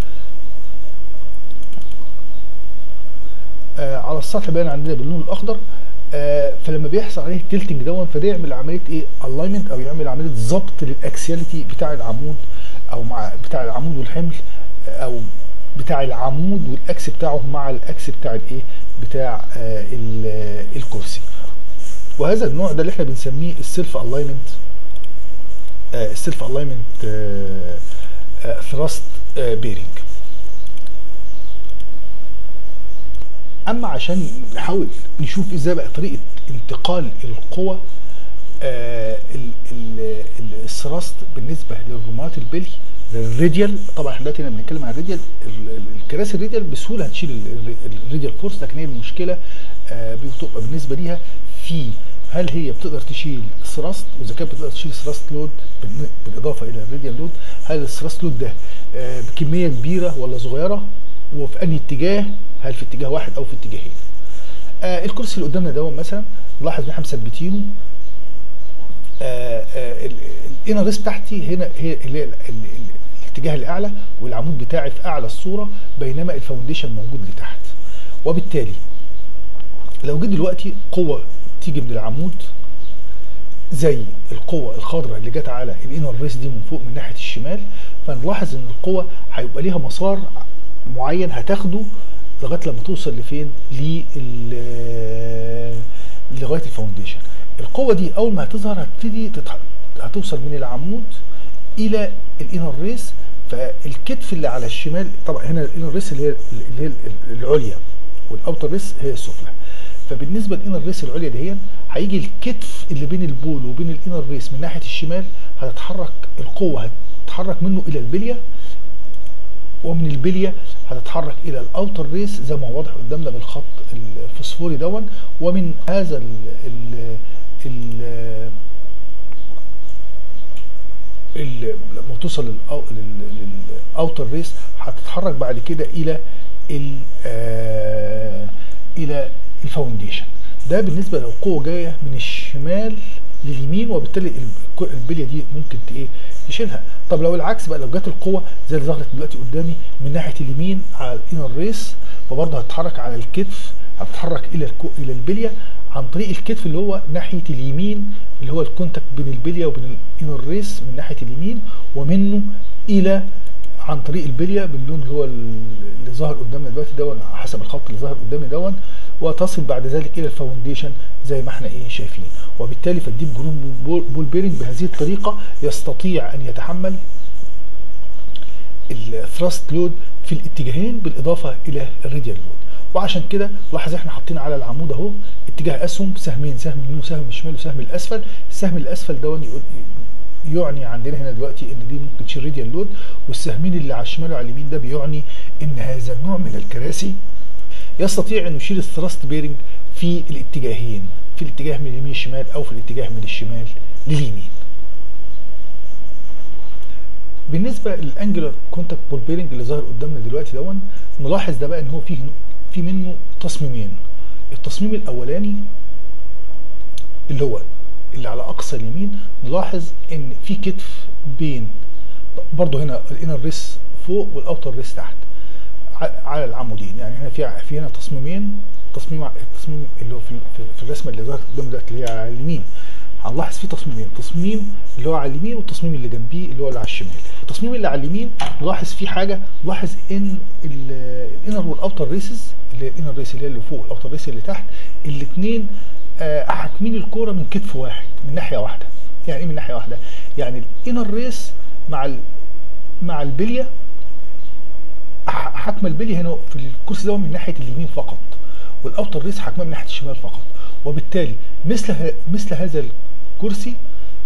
آه على السطح باين عندنا باللون الاخضر آه فلما بيحصل عليه تلتنج دون فده يعمل عمليه ايه الاينمنت او يعمل عمليه ضبط للاكسياليتي بتاع العمود او مع بتاع العمود والحمل او بتاع العمود والاكس بتاعه مع الاكس بتاع الايه بتاع آه الكرسي وهذا النوع ده اللي احنا بنسميه السيلف الاينمنت السيلف الاينمنت ثراست بيرنج اما عشان نحاول نشوف ازاي بقى طريقه انتقال القوى آه الثراست بالنسبه للرمات البلي الراديال طبعا احنا دلوقتي لما بنتكلم عن الراديال الكراسي الراديال بسهوله هتشيل الراديال فورس لكن هي المشكله آه بتبقى بالنسبه ليها في هل هي بتقدر تشيل ثراست واذا كانت بتقدر تشيل ثراست لود بالاضافه الى الراديال لود هل الثراست لود ده آه بكميه كبيره ولا صغيره وفي انهي اتجاه هل في اتجاه واحد او في اتجاهين آه الكرسي اللي قدامنا ده مثلا نلاحظ ان احنا مثبتينه الانر ريس بتاعتي هنا هي اللي الاتجاه الاعلى والعمود بتاعي في اعلى الصوره بينما الفاونديشن موجود لتحت وبالتالي لو جيت دلوقتي قوه تيجي من العمود زي القوه الخضراء اللي جت على الانر ريس دي من فوق من ناحيه الشمال فنلاحظ ان القوه هيبقى ليها مسار معين هتاخده لغايه لما توصل لفين لغايه الفاونديشن القوه دي اول ما هتظهر هتبتدي تتح... هتوصل من العمود الى الانر ريس فالكتف اللي على الشمال طبعا هنا الانر ريس اللي هي اللي هي العليا والاوتر ريس هي السفلى فبالنسبه للانر ريس العليا دهيا هيجي الكتف اللي بين البول وبين الانر ريس من ناحيه الشمال هتتحرك القوه هتتحرك منه الى البليه ومن البليه هتتحرك الى الاوتر ريس زي ما هو واضح قدامنا بالخط الفوسفوري دون ومن هذا ال ال ال ال- لما توصل للاوتر ريس هتتحرك بعد كده الى ال آه، الى الفاونديشن ده بالنسبه لو قوه جايه من الشمال لليمين وبالتالي الك- البليه دي ممكن ت- ايه تشيلها طب لو العكس بقى لو جت القوه زي اللي ظهرت دلوقتي قدامي من ناحيه اليمين على الانر ريس فبرضه هتتحرك على الكتف هتتحرك الى الكو الى البليه عن طريق الكتف اللي هو ناحيه اليمين اللي هو الكونتاكت بين البليه وبين الانر ريس من ناحيه اليمين ومنه الى عن طريق البليه باللون اللي هو اللي ظاهر قدامنا دلوقتي دون حسب الخط اللي ظاهر قدامي دون وتصل بعد ذلك الى الفاونديشن زي ما احنا ايه شايفين وبالتالي فالديب جروب بول- بول بيرنج بهذه الطريقه يستطيع ان يتحمل الثراست لود في الاتجاهين بالاضافه الى الراديال لود وعشان كده لاحظ احنا حاطين على العمود اهو اتجاه اسهم سهمين سهم اليمين وسهم الشمال وسهم الاسفل السهم الاسفل دون يقول يعني عندنا هنا دلوقتي ان دي ممكن تشيل راديال لود والسهمين اللي على الشمال وعلى اليمين ده بيعني ان هذا النوع من الكراسي يستطيع انه يشيل الثراست بيرنج في الاتجاهين في الاتجاه من اليمين الشمال او في الاتجاه من الشمال لليمين بالنسبه للانجلر كونتاكت بول بيرنج اللي ظاهر قدامنا دلوقتي دون نلاحظ ده بقى ان هو فيه في منه تصميمين التصميم الاولاني اللي هو اللي على اقصى اليمين نلاحظ ان في كتف بين برضه هنا الانر ريس فوق والاوتر ريس تحت ع- على العمودين يعني هنا في في هنا تصميمين تصميم ع- التصميم اللي هو في في- في الرسمه اللي ظهرت قدام دلوقتي اللي هي على اليمين هنلاحظ في تصميمين تصميم اللي هو على اليمين والتصميم اللي جنبيه اللي هو اللي على الشمال التصميم اللي على اليمين نلاحظ فيه حاجه نلاحظ ان ال- الانر والاوتر ريسز اللي هي الانر ريس اللي هي اللي فوق والاوتر ريس اللي تحت الاثنين حاكمين الكوره من كتف واحد من ناحيه واحده يعني ايه من ناحيه واحده يعني الانر ريس مع ال مع البليه ح- حكم البلي هنا في الكرسي ده من ناحيه اليمين فقط والاوتر ريس حكمها من ناحيه الشمال فقط وبالتالي مثل ه... مثل هذا الكرسي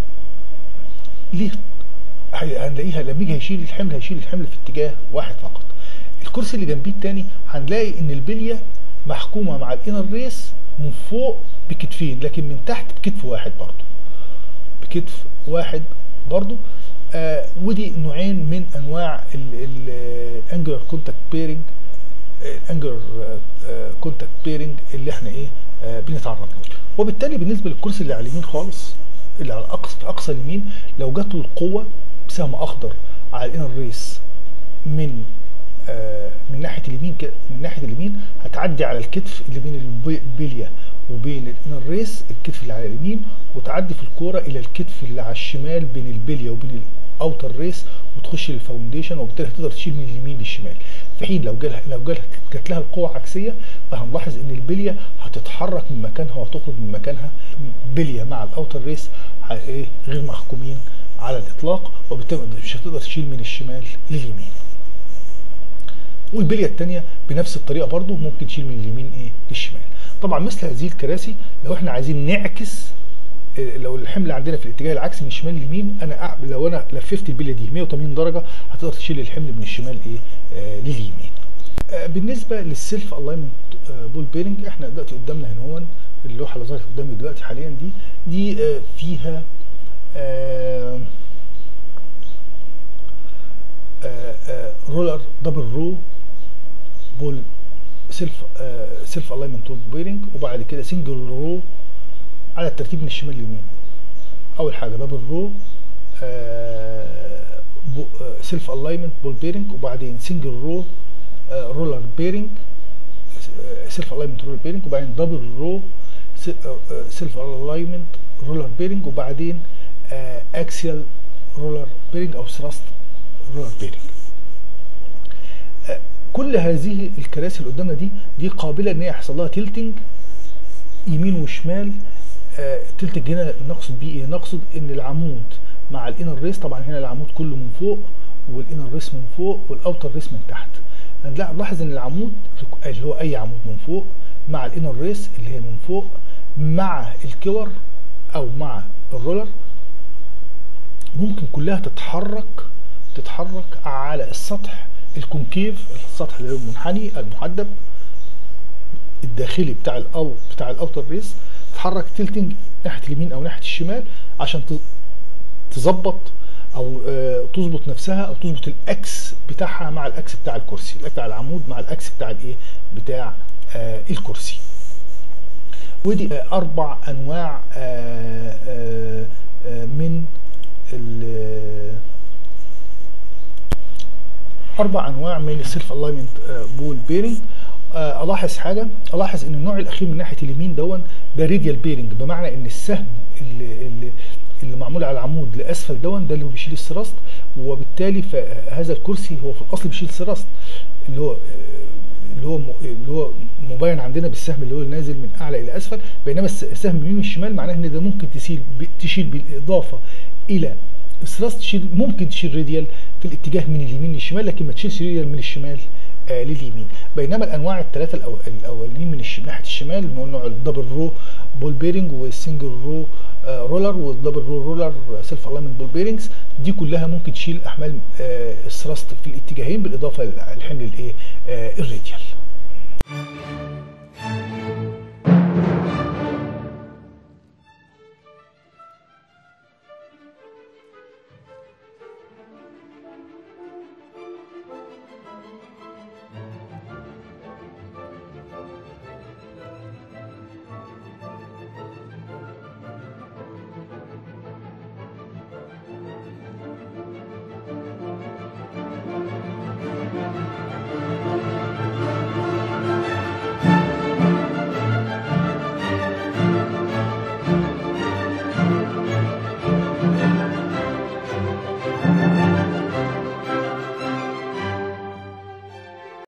ليه هي- هنلاقيها لما يجي هيشيل الحمل هيشيل الحمل في اتجاه واحد فقط الكرسي اللي جنبيه التاني هنلاقي ان البليه محكومه مع الانر ريس من فوق بكتفين لكن من تحت بكتف واحد برضه بكتف واحد برضو آه ودي نوعين من انواع الانجلر كونتاكت بيرنج الانجلر كونتاكت بيرنج اللي احنا ايه آه بنتعرض له وبالتالي بالنسبه للكرسي اللي على اليمين خالص اللي على اقصى في اقصى اليمين لو جات له القوه بسهم اخضر على الانر ريس من آه من ناحيه اليمين كده من ناحيه اليمين هتعدي على الكتف اللي بين البي- البليه وبين الانر ريس الكتف اللي على اليمين وتعدي في الكوره الى الكتف اللي على الشمال بين البليه وبين الاوتر ريس وتخش للفاونديشن وبالتالي تقدر تشيل من اليمين للشمال في حين لو جالها لو جالها جات لها القوه عكسيه فهنلاحظ ان البليه هتتحرك من مكانها وهتخرج من مكانها بليه مع الاوتر ريس ه- ايه غير محكومين على الاطلاق وبالتالي مش هتقدر تشيل من الشمال لليمين والبليه الثانيه بنفس الطريقه برضو ممكن تشيل من اليمين ايه للشمال طبعا مثل هذه الكراسي لو احنا عايزين نعكس إيه، لو الحمل عندنا في الاتجاه العكسي من الشمال لليمين انا أع- لو انا لففت البليه دي 180 درجه هتقدر تشيل الحمل من الشمال ايه آه لليمين آه بالنسبه للسيلف الاينمنت بول بيرنج احنا دلوقتي قدامنا هنا هون اللوحه اللي ظهرت قدامي دلوقتي حاليا دي دي آه فيها آه آه آه رولر دبل رو بول سيلف آه سيلف الاينمنت بول بيرنج وبعد كده سنجل رو على الترتيب من الشمال لليمين اول حاجه دبل رو سيلف الاينمنت بول بيرنج وبعدين سنجل رو رولر بيرنج سيلف الاينمنت رولر بيرنج وبعدين دبل رو سيلف الاينمنت رولر بيرنج وبعدين اكسيال رولر بيرنج او ثراست رولر بيرنج كل هذه الكراسي اللي قدامنا دي دي قابله ان هي يحصل لها تيلتنج يمين وشمال آه تلتج هنا نقصد بيه ايه؟ نقصد ان العمود مع الانر ريس طبعا هنا العمود كله من فوق والانر ريس من فوق والاوتر ريس من تحت هنلاحظ نلاحظ ان العمود اللي هو اي عمود من فوق مع الانر ريس اللي هي من فوق مع الكور او مع الرولر ممكن كلها تتحرك تتحرك على السطح الكونكيف السطح اللي هو المنحني المحدب الداخلي بتاع الاو بتاع الاوتر ريس تتحرك تلتنج ناحيه اليمين او ناحيه الشمال عشان تظبط او آه تظبط نفسها او تظبط الاكس بتاعها مع الاكس بتاع الكرسي الاكس بتاع العمود مع الاكس بتاع الايه بتاع آه الكرسي ودي آه اربع انواع آه آه آه من اربع انواع من السيلف الاينمنت بول بيرنج الاحظ حاجه الاحظ ان النوع الاخير من ناحيه اليمين دون ده راديال بيرنج بمعنى ان السهم اللي, اللي اللي معمول على العمود لاسفل دون ده اللي هو بيشيل السراست وبالتالي فهذا الكرسي هو في الاصل بيشيل سراست اللي هو اللي هو اللي هو مبين عندنا بالسهم اللي هو نازل من اعلى الى اسفل بينما السهم من اليمين والشمال معناه ان ده ممكن تشيل تشيل بالاضافه الى السراست تشيل ممكن تشيل راديال في الاتجاه من اليمين للشمال لكن ما تشيلش راديال من الشمال آه لليمين بينما الانواع الثلاثه الأو... الاولين من الش... ناحيه الشمال اللي هو نوع الدبل رو بول بيرنج والسنجل رو آه رولر والدبل رو رولر سيلف الاينمنت بول بيرنجز دي كلها ممكن تشيل احمال آه الثراست في الاتجاهين بالاضافه للحمل الايه آه الراديال